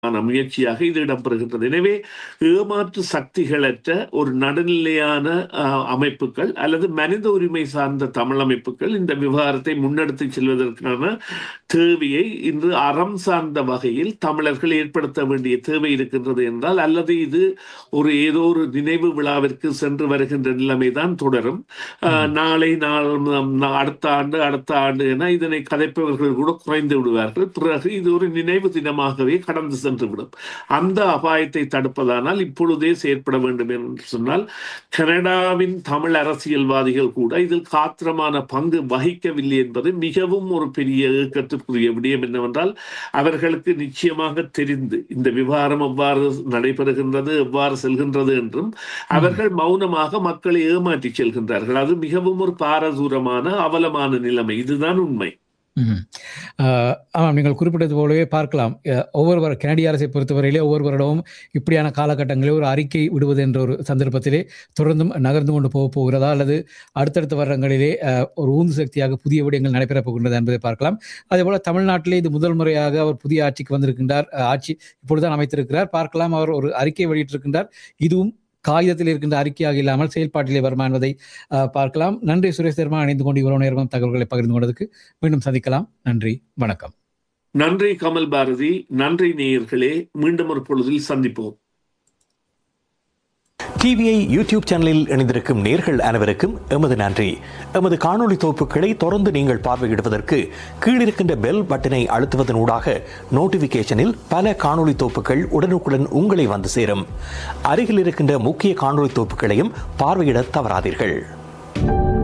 முயற்சியாக இது இடம்பெறுகின்றது எனவே ஏமாற்று சக்திகளற்ற ஒரு நடுநிலையான அஹ், அமைப்புகள் அல்லது மனித உரிமை சார்ந்த தமிழ் அமைப்புகள் இந்த விவகாரத்தை முன்னெடுத்து செல்வதற்கான தேவையை இன்று அறம் சார்ந்த வகையில் தமிழர்கள் ஏற்படுத்த வேண்டிய தேவை இருக்கின்றது என்றால் அல்லது இது ஒரு ஏதோ ஒரு நினைவு விழாவிற்கு சென்று வருகின்ற நிலைமைதான் தொடரும் அஹ், நாளை நாள் நா- அடுத்த ஆண்டு அடுத்த ஆண்டு என இதனை கதைப்பவர்கள் கூட குறைந்து விடுவார்கள் பிறகு இது ஒரு நினைவு தினமாகவே கடந்து சென்றுவிடும் அந்த அபாயத்தை தடுப்பதானால் இப்பொழுதே செயற்பட வேண்டும் என்று சொன்னால் கனடாவின் தமிழ் அரசியல்வாதிகள் கூட இதில் காத்திரமான பங்கு வகிக்கவில்லை என்பது மிகவும் ஒரு பெரிய ஏக்கத்திற்குரிய விடயம் என்னவென்றால் அவர்களுக்கு நிச்சயமாக தெரிந்து இந்த விவகாரம் எவ்வாறு நடைபெறுகின்றது எவ்வாறு செல்கின்றது என்றும் அவர்கள் மௌனமாக மக்களை ஏமாற்றி செல்கின்றார்கள் அது மிகவும் ஒரு பாரதூரமான அவலமான நிலைமை இதுதான் உண்மை ம்ஹும். ஆஹ் ஆமாம் நீங்கள் குறிப்பிட்டது போலவே பார்க்கலாம் அஹ் ஒவ்வொரு கனடிய அரசை பொறுத்தவரையிலே ஒவ்வொரு வருடமும் இப்படியான காலகட்டங்களில் ஒரு அறிக்கை விடுவது என்ற ஒரு சந்தர்ப்பத்திலே தொடர்ந்தும் நகர்ந்து கொண்டு போக போகிறதா அல்லது அடுத்தடுத்த வருடங்களிலே அஹ், ஒரு ஊந்து சக்தியாக புதிய விடயங்கள் நடைபெறப் போகின்றது என்பதை பார்க்கலாம் அதேபோல தமிழ்நாட்டிலே இது முதல் முறையாக அவர் புதிய ஆட்சிக்கு வந்திருக்கின்றார் அஹ், ஆட்சி இப்பொழுதுதான் அமைத்திருக்கிறார் பார்க்கலாம் அவர் ஒரு அறிக்கை வெளியிட்டிருக்கின்றார் இதுவும் காகிதத்தில் இருக்கின்ற அறிக்கையாக இல்லாமல் செயல்பாட்டிலே வருமா என்பதை அஹ், பார்க்கலாம் நன்றி சுரேஷ் சர்மா இணைந்து கொண்டு இவ்வளவு நேரமும் தகவல்களை பகிர்ந்து கொண்டதுக்கு மீண்டும் சந்திக்கலாம் நன்றி வணக்கம் நன்றி கமல் பாரதி நன்றி நேயர்களே மீண்டும் ஒரு பொழுதில் சந்திப்போம் டிவிஐ யூடியூப் சேனலில் இணைந்திருக்கும் நேர்கள் அனைவருக்கும் எமது நன்றி எமது காணொளி தொகுப்புகளை தொடர்ந்து நீங்கள் பார்வையிடுவதற்கு கீழிருக்கின்ற பெல் பட்டனை அழுத்துவதனூடாக நோட்டிபிகேஷனில் பல காணொளி தொகுப்புகள் உடனுக்குடன் உங்களை வந்து சேரும் அருகில் இருக்கின்ற முக்கிய காணொளி தொகுப்புகளையும் பார்வையிட தவறாதீர்கள்